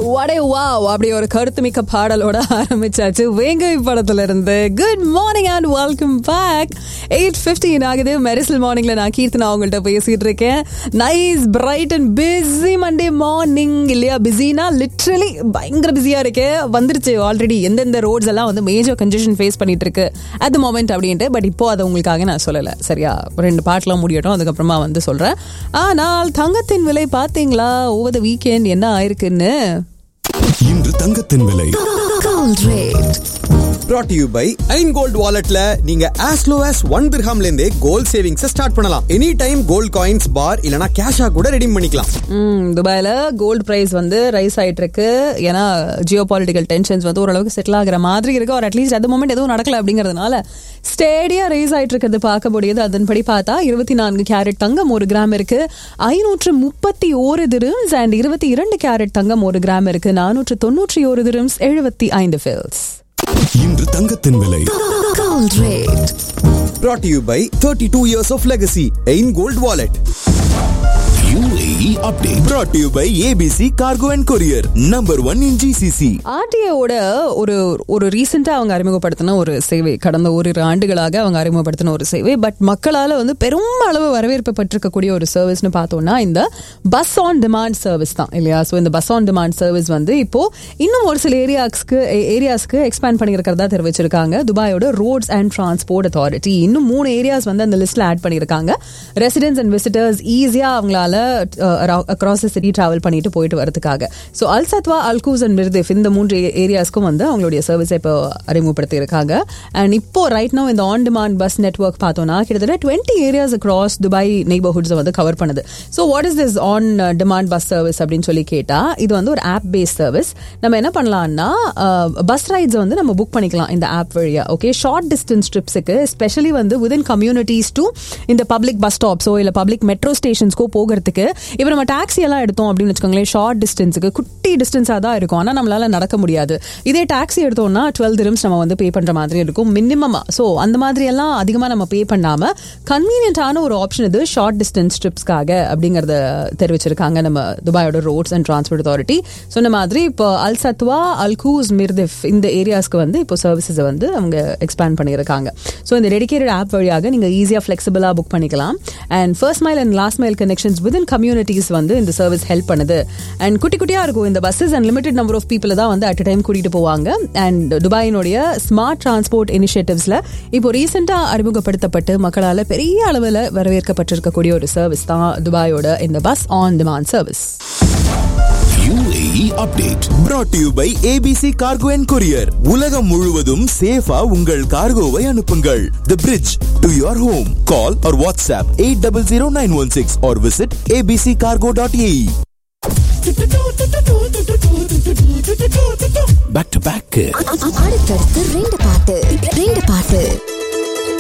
வடே wow அப்படி ஒரு கருத்துமிக்க பாடலோட ஆரம்பிச்சாச்சு வேங்கை படத்துல இருந்து good morning and welcome back eight fifteen ஆகுது மெரிசல் மார்னிங்ல நான் கீர்த்தனா அவங்கள்ட்ட பேசிட்டு இருக்கேன் nice bright and busy Monday morning இல்லையா பிஸினா லிட்ரலி பயங்கர பிஸியா இருக்கு வந்துருச்சு ஆல்ரெடி எந்தெந்த ரோட்ஸ் எல்லாம் வந்து மேஜர் கன்ஜெஷன் ஃபேஸ் பண்ணிட்டு இருக்கு அட் த மொமெண்ட் அப்படின்ட்டு பட் இப்போ அதை உங்களுக்காக நான் சொல்லலை சரியா ரெண்டு பாட்டெலாம் முடியட்டும் அதுக்கப்புறமா வந்து சொல்றேன் ஆனால் தங்கத்தின் விலை பார்த்தீங்களா ஓவர் த வீக்கெண்ட் என்ன ஆயிருக்குன்னு இன்று தங்கத்தின் விலை Gold rate. brought to you by Ain Gold வாலெட்ல நீங்க as low as ஒன் திர்ஹாம்ல இருந்தே கோல்ட் சேவிங்ஸ் ஸ்டார்ட் பண்ணலாம் any time gold coins bar இல்லனா கேஷா கூட ரெடீம் பண்ணிக்கலாம் ம், துபாயில கோல்டு பிரைஸ் வந்து ரைஸ் ஆயிட்டு இருக்கு ஏன்னா ஜியோ பாலிட்டிக்கல் டென்ஷன்ஸ் வந்து ஓரளவுக்கு செட்டில் ஆகிற மாதிரி இருக்கு ஒரு அட்லீஸ்ட் அந்த மூமெண்ட் எதுவும் நடக்கல அப்படிங்கறதுனால ஸ்டேடியா ரைஸ் ஆயிட்டு இருக்கிறது பார்க்க முடியுது அதன்படி பார்த்தா இருபத்தி நான்கு கேரட் தங்கம் ஒரு கிராம் இருக்கு ஐநூற்று முப்பத்தி ஓரு திரும்ஸ் அண்ட் இருபத்தி இரண்டு கேரட் தங்கம் ஒரு கிராம் இருக்கு நானூற்று தொண்ணூற்றி ஒரு திரும்ஸ் எழுபத்தி ஐந்து ஃபில்ஸ் இன்று தங்கத்தின் விலை Gold rate. brought to you by 32 years of legacy Ain Gold wallet UAE update brought to you by ABC Cargo and Courier number 1 in GCC ஆர்டிஓட ஒரு ஒரு ரீசெண்டா அவங்க அறிமுகப்படுத்தின ஒரு சேவை கடந்த ஓரிரு ஆண்டுகளாக அவங்க அறிமுகப்படுத்தின ஒரு சேவை பட் மக்களால வந்து பெரும் அளவு வரவேற்பு பெற்றிருக்கக்கூடிய ஒரு சர்வீஸ்னு பார்த்தோம்னா இந்த பஸ் ஆன் டிமாண்ட் சர்வீஸ் தான் இல்லையா ஸோ இந்த பஸ் ஆன் டிமாண்ட் சர்வீஸ் வந்து இப்போ இன்னும் ஒரு சில ஏரியாஸ்க்கு ஏரியாஸ்க்கு எக்ஸ்பேண்ட் பண்ணியிருக்கிறதா தெரிவிச்சிருக்காங்க துபாயோட ரோட்ஸ் அண்ட் டிரான்ஸ்போர்ட் அத்தாரிட்டி இன்னும் மூணு ஏரியாஸ் வந்து அந்த லிஸ்ட்ல ஆட் பண்ணியிருக்காங்க ரெசிடென்ட்ஸ் அண்ட் விசிட்டர்ஸ் ஈஸியா அவங்களால அக்ராஸ் த சிட்டி டிராவல் பண்ணிட்டு போயிட்டு வரதுக்காக so Al Satwa Al Quoz and Mirdif இந்த மூன்று ஏரியாஸ்க்கும் வந்து அவங்களுடைய சர்வீஸை இப்போ அறிமுகப்படுத்தி இருக்காங்க அண்ட் இப்போ ரைட் நோ இந்த ஆன் டிமாண்ட் பஸ் நெட்ஒர்க் பார்த்தோம்னா கிட்டத்தட்ட டுவெண்ட்டி ஏரியாஸ் அக்ராஸ் துபாய் நெய்பர்ஹுட்ஸை வந்து கவர் பண்ணுது so what is this on demand bus service அப்படின்னு சொல்லி கேட்டா இது வந்து ஒரு ஆப் பேஸ் சர்வீஸ் நம்ம என்ன பண்ணலாம்னா பஸ் ரைட்ஸை வந்து நம்ம புக் பண்ணிக்கலாம் இந்த ஆப் வழியா ஓகே ஷார்ட் டிஸ்டன்ஸ் ட்ரிப்ஸுக்கு ஸ்பெஷலி வந்து விதின் கம்யூனிட்டிஸ் டு இந்த பப்ளிக் பஸ் ஸ்டாப்ஸோ இல்லை பப்ளிக் மெட்ரோ ஸ்டேஷன்ஸ்க்கோ போகிறதுக்கு இப்போ நம்ம டாக்ஸி எல்லாம் எடுத்தோம் அப்படின்னு வச்சுக்கோங்களேன் ஷார்ட் டிஸ்டன்ஸுக்கு குட்டி டிஸ்டன்ஸாக தான் இருக்கும் ஆனால் நம்மளால நடக்க முடியாது இதே டாக்ஸி எடுத்தோம்னா டுவெல் திரம்ஸ் நம்ம வந்து பே பண்ணுற மாதிரி இருக்கும் மினிமமாக ஸோ அந்த மாதிரி எல்லாம் அதிகமாக நம்ம பே பண்ணாமல் கன்வீனியன்ட்டான ஒரு ஆப்ஷன் இது ஷார்ட் டிஸ்டன்ஸ் ட்ரிப்ஸ்க்காக அப்படிங்கிறத தெரிவிச்சிருக்காங்க நம்ம துபாயோட ரோட்ஸ் அண்ட் டிரான்ஸ்போர்ட் அத்தாரிட்டி சொன்ன மாதிரி இப்போ அல் சத்வா அல்கூஸ் மிர்திஃப் இந்த ஏரியாஸ்க்கு வந்து இப்போ சர்வீசஸை வந்து அவங்க எக்ஸ்பேண்ட் பண்ணியிருக்காங்க ஸோ இந்த டெடிகேட்டட் ஆப் வழியாக நீங்கள் ஈஸியாக ஃப்ளெக்சிபிளாக புக் பண்ணிக்கலாம் and first mile and last mile connections within communities வந்து இந்த சர்வீஸ் ஹெல்ப் பண்ணுது அண்ட் குட்டி குட்டியாக இருக்கும் இந்த buses and limited number of people தான் வந்து அட் டைம் கூட்டிகிட்டு போவாங்க அண்ட் துபாயினுடைய ஸ்மார்ட் டிரான்ஸ்போர்ட் இனிஷியேட்டிவ்ஸில் இப்போ ரீசெண்டாக அறிமுகப்படுத்தப்பட்டு மக்களால் பெரிய அளவில் வரவேற்கப்பட்டிருக்கக்கூடிய ஒரு சர்வீஸ் தான் துபாயோட இந்த bus on demand service UAE update brought to you by ABC Cargo and Courier உலகம் முழுவதும் சேஃபா உங்கள் கார்கோவை அனுப்புங்கள் The bridge to your home call or WhatsApp 800916 or visit abccargo.ae back to back அடுத்தடுத்து ரெண்டு பாட்டு ரெண்டு பாட்டு